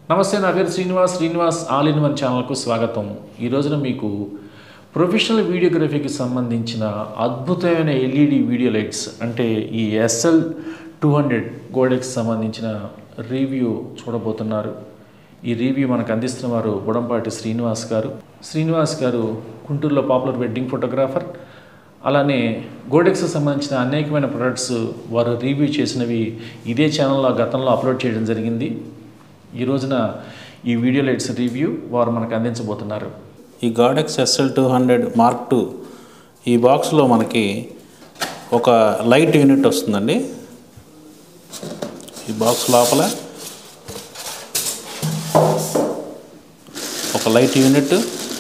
నమస్తే నా పేరు Srinivas Srinivas all in one ఛానల్కు స్వాగతం ఈ రోజున మీకు ప్రొఫెషనల్ వీడియోగ్రఫీకి సంబంధించిన అద్భుతమైన ఎల్ఈడి వీడియో లైట్స్ అంటే ఈ ఎస్ఎల్ టూ హండ్రెడ్ గోడెక్స్ సంబంధించిన రివ్యూ చూడబోతున్నారు ఈ రివ్యూ మనకు అందిస్తున్న వారు బుడంపాటి శ్రీనివాస్ గారు శ్రీనివాస్ గారు గుంటూరులో పాపులర్ వెడ్డింగ్ ఫోటోగ్రాఫర్ అలానే గోడెక్స్ సంబంధించిన అనేకమైన ప్రొడక్ట్స్ వారు రివ్యూ చేసినవి ఇదే ఛానల్లో గతంలో అప్లోడ్ చేయడం జరిగింది ఈ రోజున ఈ వీడియో లైట్స్ రివ్యూ వారు మనకు అందించబోతున్నారు ఈ Godox SL two hundred mark two ఈ బాక్స్లో మనకి ఒక లైట్ యూనిట్ వస్తుందండి ఈ బాక్స్ లోపల ఒక లైట్ యూనిట్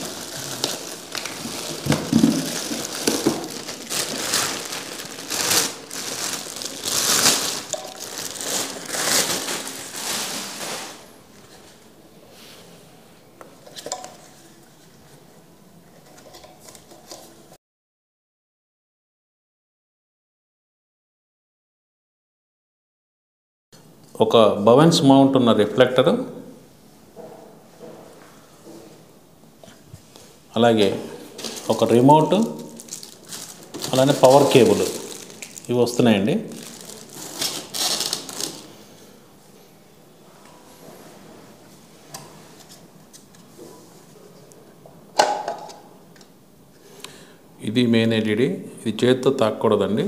ఒక బవెన్స్ మౌంట్ ఉన్న రిఫ్లెక్టర్ అలాగే ఒక రిమోట్ అలానే పవర్ కేబుల్ ఇవి వస్తున్నాయండి ఇది మెయిన్ ఎల్ఈడి ఇది చేతితో తాకూడదండి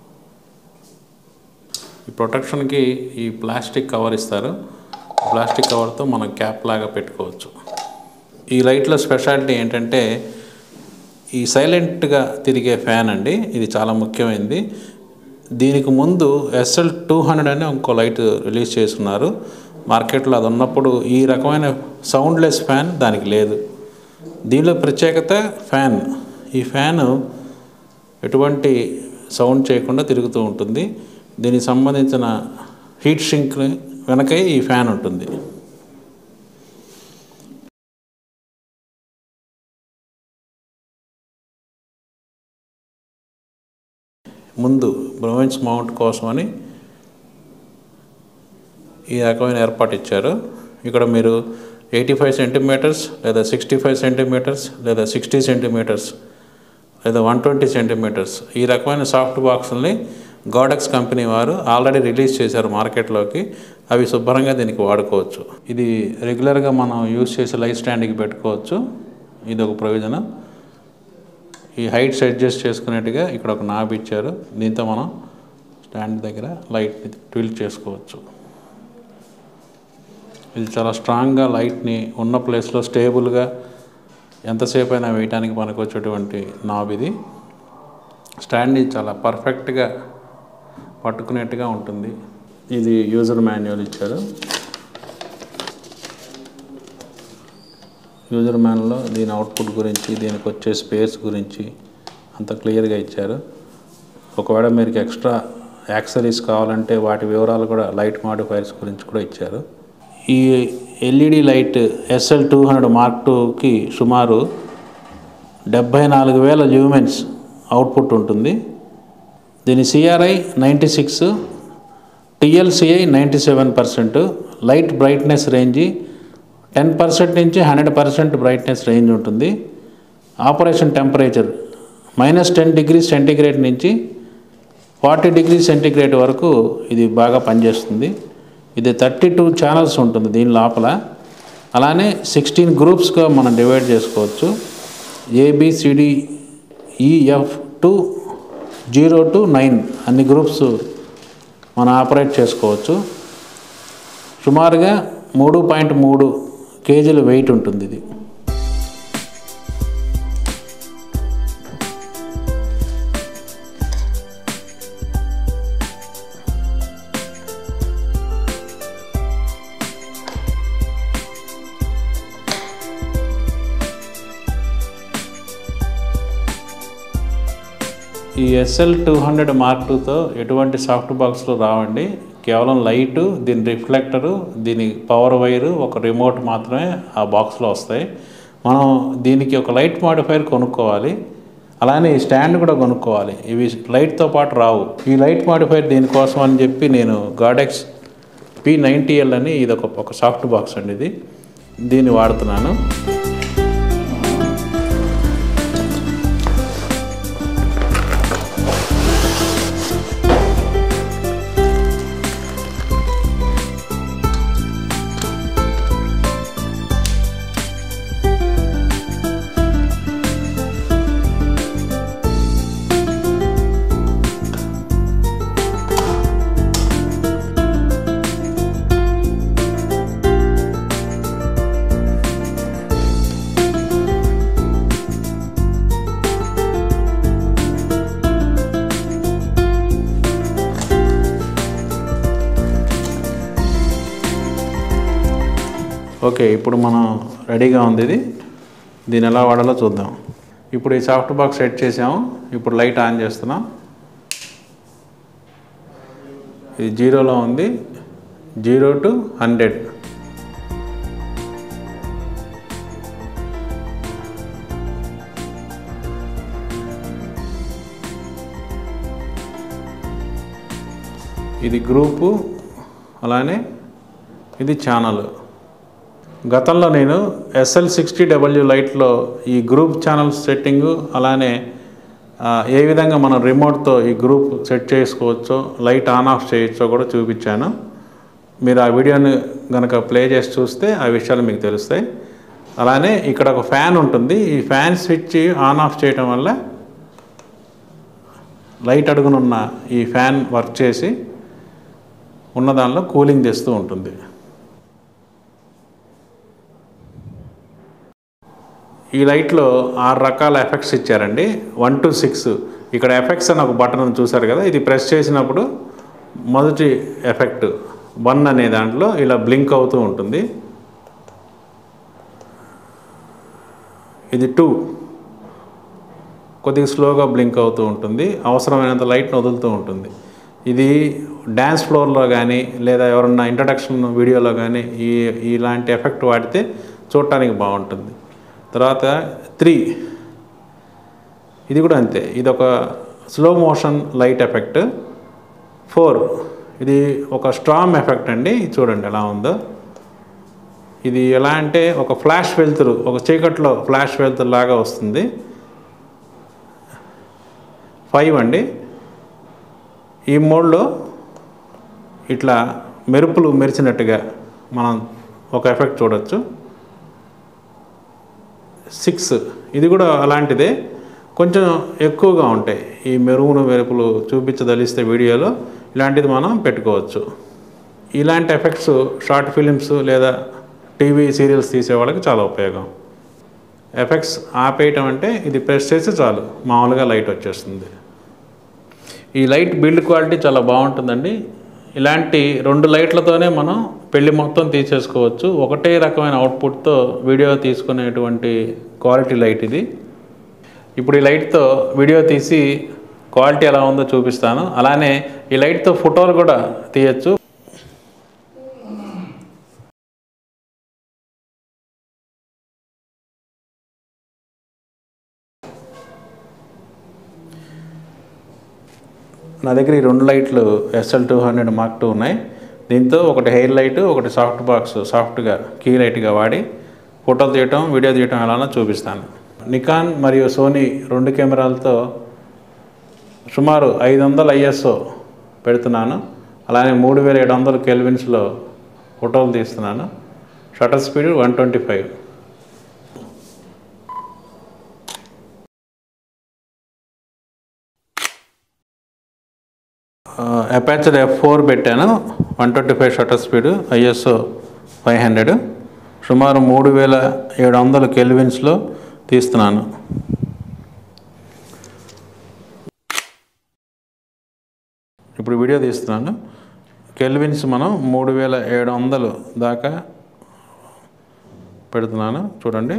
ఈ ప్రొటెక్షన్కి ఈ ప్లాస్టిక్ కవర్ ఇస్తారు ప్లాస్టిక్ కవర్తో మనం క్యాప్ లాగా పెట్టుకోవచ్చు ఈ లైట్లో స్పెషాలిటీ ఏంటంటే ఈ సైలెంట్గా తిరిగే ఫ్యాన్ అండి ఇది చాలా ముఖ్యమైనది దీనికి ముందు ఎస్ఎల్ టూ హండ్రెడ్ అని ఇంకో లైట్ రిలీజ్ చేస్తున్నారు మార్కెట్లో అది ఉన్నప్పుడు ఈ రకమైన సౌండ్లెస్ ఫ్యాన్ దానికి లేదు దీనిలో ప్రత్యేకత ఫ్యాన్ ఈ ఫ్యాను ఎటువంటి సౌండ్ చేయకుండా తిరుగుతూ ఉంటుంది దీనికి సంబంధించిన హీట్ షింక్ వెనకే ఈ ఫ్యాన్ ఉంటుంది ముందు బ్రొవెన్స్ మౌంట్ కోసమని ఈ రకమైన ఏర్పాటు ఇచ్చారు ఇక్కడ మీరు ఎయిటీ ఫైవ్ సెంటీమీటర్స్ లేదా సిక్స్టీ ఫైవ్ సెంటీమీటర్స్ లేదా సిక్స్టీ సెంటీమీటర్స్ లేదా వన్ ట్వంటీ సెంటీమీటర్స్ ఈ రకమైన సాఫ్ట్ బాక్సుల్ని గాడెక్స్ కంపెనీ వారు ఆల్రెడీ రిలీజ్ చేశారు మార్కెట్లోకి అవి శుభ్రంగా దీనికి వాడుకోవచ్చు ఇది రెగ్యులర్గా మనం యూజ్ చేసే లైట్ స్టాండ్కి పెట్టుకోవచ్చు ఇది ఒక ప్రయోజనం ఈ హైట్స్ అడ్జస్ట్ చేసుకునేట్టుగా ఇక్కడ ఒక నాబ్ ఇచ్చారు దీంతో మనం స్టాండ్ దగ్గర లైట్ని ట్విల్ట్ చేసుకోవచ్చు ఇది చాలా స్ట్రాంగ్గా లైట్ని ఉన్న ప్లేస్లో స్టేబుల్గా ఎంతసేపు అయినా వేయటానికి పనికొచ్చేటువంటి నాబ్ ఇది స్టాండ్ చాలా పర్ఫెక్ట్గా పట్టుకునేట్టుగా ఉంటుంది ఇది యూజర్ మాన్యువల్ ఇచ్చారు యూజర్ మ్యాన్లో దీని అవుట్పుట్ గురించి దీనికి వచ్చే స్పేస్ గురించి అంత క్లియర్గా ఇచ్చారు ఒకవేళ మీకు ఎక్స్ట్రా యాక్సరీస్ కావాలంటే వాటి వివరాలు కూడా లైట్ మాడిఫైర్స్ గురించి కూడా ఇచ్చారు ఈ LED light SL two hundred mark టూకి సుమారు డెబ్భై నాలుగు వేల ల్యూమెన్స్ అవుట్పుట్ ఉంటుంది దీని CRI ninety six TLCI ninety seven percent light brightness range ten percent నుంచి హండ్రెడ్ పర్సెంట్ బ్రైట్నెస్ రేంజ్ ఉంటుంది operation temperature minus ten degree centigrade నుంచి ఫార్టీ డిగ్రీ సెంటిగ్రేడ్ వరకు ఇది బాగా పనిచేస్తుంది ఇది థర్టీ టూ ఛానల్స్ ఉంటుంది దీని లోపల అలానే సిక్స్టీన్ గ్రూప్స్గా మనం డివైడ్ చేసుకోవచ్చు A B C D E F to zero to nine అన్ని గ్రూప్స్ మనం ఆపరేట్ చేసుకోవచ్చు సుమారుగా మూడు పాయింట్ మూడు కేజీల వెయిట్ ఉంటుంది ఇది ఈ ఎస్ఎల్ టూ హండ్రెడ్ మార్క్ టూతో ఎటువంటి సాఫ్ట్ బాక్స్లు రావండి కేవలం లైటు దీని రిఫ్లెక్టరు దీని పవర్ వైరు ఒక రిమోట్ మాత్రమే ఆ బాక్స్లో వస్తాయి మనం దీనికి ఒక లైట్ మాడిఫైర్ కొనుక్కోవాలి అలానే ఈ స్టాండ్ కూడా కొనుక్కోవాలి ఇవి లైట్తో పాటు రావు ఈ లైట్ మాడిఫైర్ దీనికోసం అని చెప్పి నేను గాడెక్స్ పి నైంటీ ఎల్ అని ఇది ఒక ఒక సాఫ్ట్ బాక్స్ అండి ఇది దీన్ని వాడుతున్నాను ఓకే ఇప్పుడు మనం రెడీగా ఉంది ఇది దీన్ని ఎలా వాడాలో చూద్దాం ఇప్పుడు ఈ సాఫ్ట్ బాక్స్ సెట్ చేసాము ఇప్పుడు లైట్ ఆన్ చేస్తున్నాం ఇది జీరోలో ఉంది జీరో టు హండ్రెడ్ ఇది గ్రూపు అలానే ఇది ఛానల్ గతంలో నేను ఎస్ఎల్ సిక్స్టీ డబ్ల్యూ లైట్లో ఈ గ్రూప్ ఛానల్ సెట్టింగు అలానే ఆ, ఏ విధంగా మనం రిమోట్తో ఈ గ్రూప్ సెట్ చేసుకోవచ్చో లైట్ ఆన్ ఆఫ్ చేయొచ్చో కూడా చూపించాను మీరు ఆ వీడియోని కనుక ప్లే చేసి చూస్తే ఆ విషయాలు మీకు తెలుస్తాయి అలానే ఇక్కడ ఒక ఫ్యాన్ ఉంటుంది ఈ ఫ్యాన్ స్విచ్ ఆన్ ఆఫ్ చేయటం వల్ల లైట్ అడుగునున్న ఈ ఫ్యాన్ వర్క్ చేసి ఉన్న దానిలో కూలింగ్ తెస్తూ ఉంటుంది ఈ లైట్లో ఆరు రకాల ఎఫెక్ట్స్ ఇచ్చారండి వన్ టు సిక్స్ ఇక్కడ ఎఫెక్ట్స్ అని ఒక బటన్ ఉంది చూసారు కదా ఇది ప్రెస్ చేసినప్పుడు మొదటి ఎఫెక్ట్ వన్ అనే దాంట్లో ఇలా బ్లింక్ అవుతూ ఉంటుంది ఇది టూ కొద్దిగా స్లోగా బ్లింక్ అవుతూ ఉంటుంది అవసరమైనంత లైట్ని వదులుతూ ఉంటుంది ఇది డ్యాన్స్ ఫ్లోర్లో కానీ లేదా ఎవరన్నా ఇంట్రడక్షన్ వీడియోలో కానీ ఈ ఇలాంటి ఎఫెక్ట్ వాడితే చూడటానికి బాగుంటుంది తర్వాత త్రీ ఇది కూడా అంతే ఇది ఒక slow motion light effect for ఇది ఒక స్ట్రాంగ్ ఎఫెక్ట్ అండి ఇది చూడండి ఎలా ఉందో ఇది ఎలా అంటే ఒక ఫ్లాష్ వెళ్తురు ఒక చీకట్లో ఫ్లాష్ వెళ్తురు లాగా వస్తుంది ఫైవ్ అండి ఈ మోడ్లో ఇట్లా మెరుపులు మెరిచినట్టుగా మనం ఒక ఎఫెక్ట్ చూడొచ్చు సిక్స్ ఇది కూడా అలాంటిదే కొంచెం ఎక్కువగా ఉంటాయి ఈ మెరుగును మెరుపులు చూపించదలిస్తే వీడియోలో ఇలాంటిది మనం పెట్టుకోవచ్చు ఇలాంటి ఎఫెక్ట్స్ షార్ట్ ఫిలిమ్స్ లేదా టీవీ సీరియల్స్ తీసే వాళ్ళకి చాలా ఉపయోగం ఎఫెక్ట్స్ ఆపేయటం అంటే ఇది ప్రెస్ చేస్తే చాలు మామూలుగా లైట్ వచ్చేస్తుంది ఈ లైట్ బిల్డ్ క్వాలిటీ చాలా బాగుంటుందండి ఇలాంటి రెండు లైట్లతోనే మనం పెళ్లి మొత్తం తీసేసుకోవచ్చు ఒకటే రకమైన అవుట్పుట్తో వీడియో తీసుకునేటువంటి క్వాలిటీ లైట్ ఇది ఇప్పుడు ఈ లైట్తో వీడియో తీసి క్వాలిటీ ఎలా ఉందో చూపిస్తాను అలానే ఈ లైట్తో ఫోటోలు కూడా తీయచ్చు నా దగ్గర ఈ రెండు లైట్లు SL two hundred mark two ఉన్నాయి దీంతో ఒకటి హెయిర్ లైట్ ఒకటి సాఫ్ట్ బాక్స్ సాఫ్ట్గా కీ లైట్గా వాడి ఫోటోలు తీయటం వీడియో తీయటం ఎలానో చూపిస్తాను నికాన్ మరియు సోనీ రెండు కెమెరాలతో సుమారు ఐదు వందల ఐఎస్ఓ పెడుతున్నాను అలానే మూడు వేల ఏడు వందల కెల్విన్స్లో ఫోటోలు తీస్తున్నాను shutter speed one twenty five aperture F four పెట్టాను one twenty five shutter speed ISO five hundred సుమారు మూడు వేల ఏడు వందల కెల్విన్స్లో తీస్తున్నాను ఇప్పుడు వీడియో తీస్తున్నాను కెల్విన్స్ మనం మూడు వేల ఏడు వందలు దాకా పెడుతున్నాను చూడండి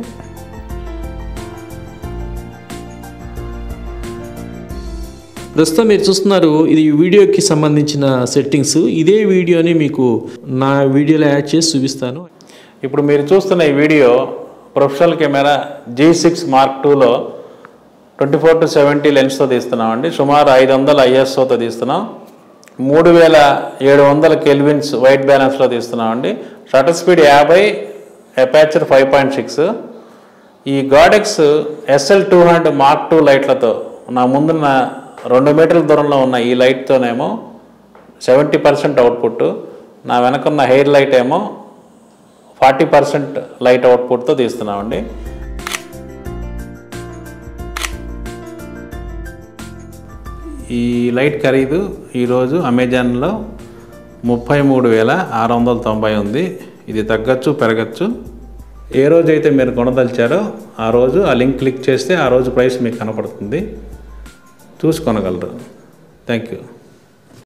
ప్రస్తుతం మీరు చూస్తున్నారు ఇది వీడియోకి సంబంధించిన సెట్టింగ్స్ ఇదే వీడియోని మీకు నా వీడియోలో యాడ్ చేసి చూపిస్తాను ఇప్పుడు మీరు చూస్తున్న ఈ video professional camera G six mark టూలో ట్వంటీ ఫోర్ టు సెవెంటీ లెన్స్తో తీస్తున్నామండి సుమారు ఐదు వందల ఐఎస్ఓతో తీస్తున్నాం మూడు వేల ఏడు వందల కెల్విన్స్ వైట్ బ్యాలెన్స్లో తీస్తున్నామండి షటర్ స్పీడ్ యాభై అపాచర్ ఫైవ్ పాయింట్ సిక్స్ ఈ Godox SL two hundred mark two లైట్లతో నా ముందున్న రెండు మీటర్ల దూరంలో ఉన్న ఈ లైట్తోనేమో సెవెంటీ పర్సెంట్ అవుట్పుట్ నా వెనకున్న హెయిర్ లైట్ ఏమో ఫార్టీ పర్సెంట్ లైట్ అవుట్పుట్తో తీస్తున్నామండి ఈ లైట్ ఖరీదు ఈరోజు అమెజాన్లో ముప్పై మూడు వేల ఆరు వందల తొంభై ఉంది ఇది తగ్గచ్చు పెరగచ్చు ఏ రోజు అయితే మీరు కొనదలిచారో ఆ రోజు ఆ లింక్ క్లిక్ చేస్తే ఆ రోజు ప్రైస్ మీకు కనపడుతుంది చూసి కొనగలరు థ్యాంక్ యూ